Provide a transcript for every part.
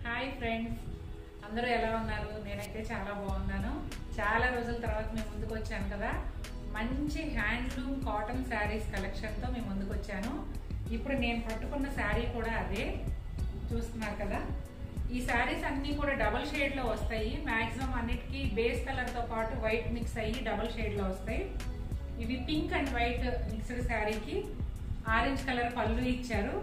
hi friends అందరూ ఎలా ఉన్నారు నేనైతే చాలా బాగున్నాను చాలా రోజుల తర్వాత మేము ముందుకు వచ్చాను కదా మంచి హ్యాండ్లూమ్ కాటన్ శారీస్ కలెక్షన్తో మేము ముందుకు వచ్చాను ఇప్పుడు నేను పట్టుకున్న శారీ కూడా అదే చూస్తున్నారు కదా ఈ శారీస్ అన్నీ కూడా డబల్ షేడ్లో వస్తాయి మ్యాక్సిమం అన్నిటికీ బేస్ కలర్తో పాటు వైట్ మిక్స్ అయ్యి డబల్ షేడ్లో వస్తాయి ఇవి పింక్ అండ్ వైట్ మిక్స్డ్ శారీకి ఆరెంజ్ కలర్ పళ్ళు ఇచ్చారు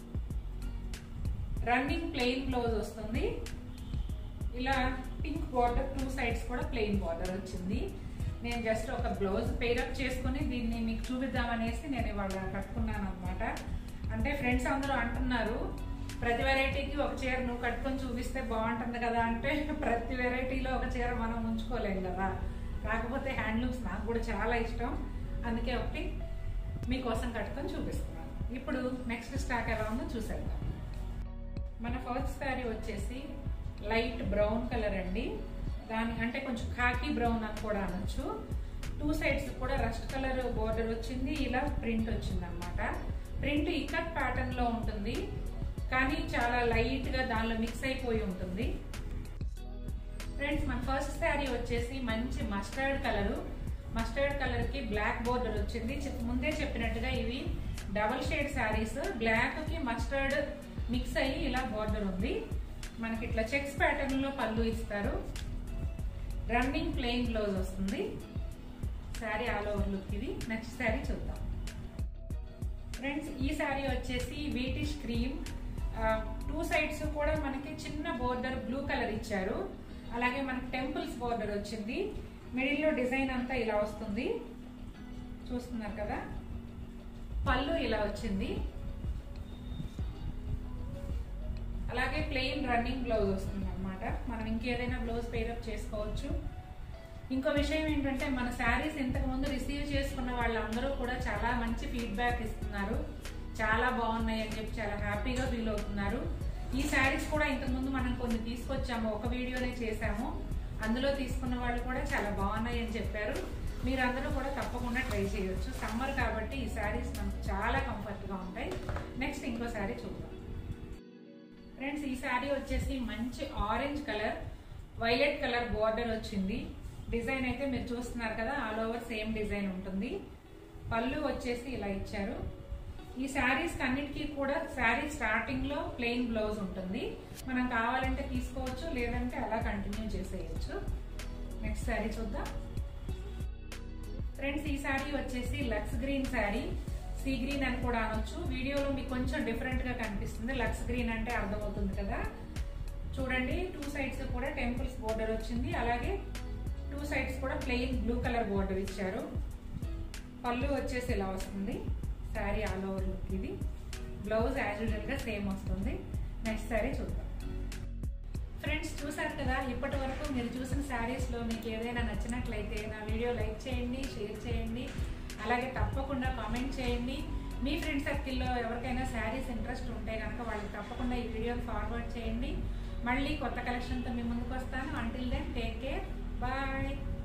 రన్నింగ్ ప్లెయిన్ బ్లౌజ్ వస్తుంది ఇలా పింక్ బార్డర్ టూ సైడ్స్ కూడా ప్లెయిన్ బార్డర్ వచ్చింది నేను జస్ట్ ఒక బ్లౌజ్ పేరప్ చేసుకుని దీన్ని మీకు చూపిద్దామనేసి నేను ఇవాళ కట్టుకున్నాను అనమాట అంటే ఫ్రెండ్స్ అందరూ అంటున్నారు ప్రతి వెరైటీకి ఒక చీర నువ్వు కట్టుకొని చూపిస్తే బాగుంటుంది కదా అంటే ప్రతి వెరైటీలో ఒక చీర మనం ఉంచుకోలేం కదా కాకపోతే హ్యాండ్లూమ్స్ నాకు కూడా చాలా ఇష్టం అందుకే ఒకటి మీకోసం కట్టుకొని చూపిస్తున్నాను ఇప్పుడు నెక్స్ట్ స్టాక్ ఎలా ఉందో చూసేద్దాం మన ఫస్ట్ శారీ వచ్చేసి లైట్ బ్రౌన్ కలర్ అండి దాని అంటే కొంచెం ఖాకీ బ్రౌన్ అని కూడా అనొచ్చు టూ సైడ్స్ కూడా రస్ట్ కలర్ బోర్డర్ వచ్చింది ఇలా ప్రింట్ వచ్చింది అనమాట ప్రింట్ ఇకట్ ప్యాటర్న్ లో ఉంటుంది కానీ చాలా లైట్ గా దానిలో మిక్స్ అయిపోయి ఉంటుంది ఫ్రెండ్స్ మన ఫస్ట్ శారీ వచ్చేసి మంచి మస్టర్డ్ కలర్ మస్టర్డ్ కలర్ కి బ్లాక్ బోర్డర్ వచ్చింది చెప్- ముందే చెప్పినట్టుగా ఇవి డబల్ షేడ్ శారీస్ బ్లాక్ కి మస్టర్డ్ మిక్స్ అయ్యి ఇలా బోర్డర్ ఉంది మనకి ఇట్లా చెక్స్ ప్యాటర్న్ లో పళ్ళు ఇస్తారు రన్నింగ్ ప్లెయిన్ బ్లౌజ్ వస్తుంది శారీ ఆల్ ఓవర్ లుక్ ఇది నెక్స్ట్ శారీ చూద్దాం ఫ్రెండ్స్ ఈ శారీ వచ్చేసి వీటిష్ క్రీమ్ టూ సైడ్స్ కూడా మనకి చిన్న బోర్డర్ బ్లూ కలర్ ఇచ్చారు అలాగే మనకి టెంపుల్స్ బోర్డర్ వచ్చింది మిడిల్ లో డిజైన్ అంతా ఇలా వస్తుంది చూస్తున్నారు కదా పళ్ళు ఇలా వచ్చింది అలాగే ప్లెయిన్ రన్నింగ్ బ్లౌజ్ వస్తుంది అనమాట మనం ఇంకేదైనా బ్లౌజ్ పేరప్ చేసుకోవచ్చు ఇంకో విషయం ఏంటంటే మన శారీస్ ఇంతకు ముందు రిసీవ్ చేసుకున్న వాళ్ళందరూ కూడా చాలా మంచి ఫీడ్బ్యాక్ ఇస్తున్నారు చాలా బాగున్నాయి అని చెప్పి చాలా హ్యాపీగా ఫీల్ అవుతున్నారు ఈ శారీస్ కూడా ఇంతకు ముందు మనం కొన్ని తీసుకొచ్చాము ఒక వీడియోనే చేశాము అందులో తీసుకున్న వాళ్ళు కూడా చాలా బాగున్నాయి అని చెప్పారు మీరందరూ కూడా తప్పకుండా ట్రై చేయొచ్చు సమ్మర్ కాబట్టి ఈ శారీస్ మనకు చాలా కంఫర్ట్ గా ఉంటాయి నెక్స్ట్ ఇంకో శారీ చూద్దాం ఫ్రెండ్స్ ఈ శారీ వచ్చేసి మంచి orange colour violet colour border వచ్చింది డిజైన్ అయితే మీరు చూస్తున్నారు కదా ఆల్ ఓవర్ సేమ్ డిజైన్ ఉంటుంది పళ్ళు వచ్చేసి ఇలా ఇచ్చారు ఈ శారీస్ అన్నిటికీ కూడా శారీ స్టార్టింగ్ లో ప్లెయిన్ బ్లౌజ్ ఉంటుంది మనం కావాలంటే తీసుకోవచ్చు లేదంటే అలా కంటిన్యూ చేసేయచ్చు నెక్స్ట్ శారీ చూద్దాం ఫ్రెండ్స్ ఈ శారీ వచ్చేసి లక్స్ గ్రీన్ శారీ సీ గ్రీన్ అని కూడా అనొచ్చు వీడియోలో మీకు కొంచెం డిఫరెంట్ గా కనిపిస్తుంది లక్స్ గ్రీన్ అంటే అర్థమవుతుంది కదా చూడండి టూ సైడ్స్ కూడా టెంపుల్స్ బోర్డర్ వచ్చింది అలాగే టూ సైడ్స్ కూడా ప్లెయిన్ బ్లూ కలర్ బోర్డర్ ఇచ్చారు పళ్ళు వచ్చేసి ఇలా వస్తుంది శారీ ఆల్ ఓవర్ లుక్ ఇది బ్లౌజ్ యాజ్ యూజువల్ గా సేమ్ వస్తుంది నెక్స్ట్ శారీ చూద్దాం ఫ్రెండ్స్ చూసారు కదా ఇప్పటి వరకు మీరు చూసిన శారీస్ లో మీకు ఏదైనా నచ్చినట్లయితే నా వీడియో లైక్ చేయండి షేర్ చేయండి అలాగే తప్పకుండా కామెంట్ చేయండి మీ ఫ్రెండ్ సర్కిల్లో ఎవరికైనా శారీస్ ఇంట్రెస్ట్ ఉంటే కనుక వాళ్ళకి తప్పకుండా ఈ వీడియోని ఫార్వర్డ్ చేయండి మళ్ళీ కొత్త కలెక్షన్తో మీ ముందుకు వస్తాను until then take care bye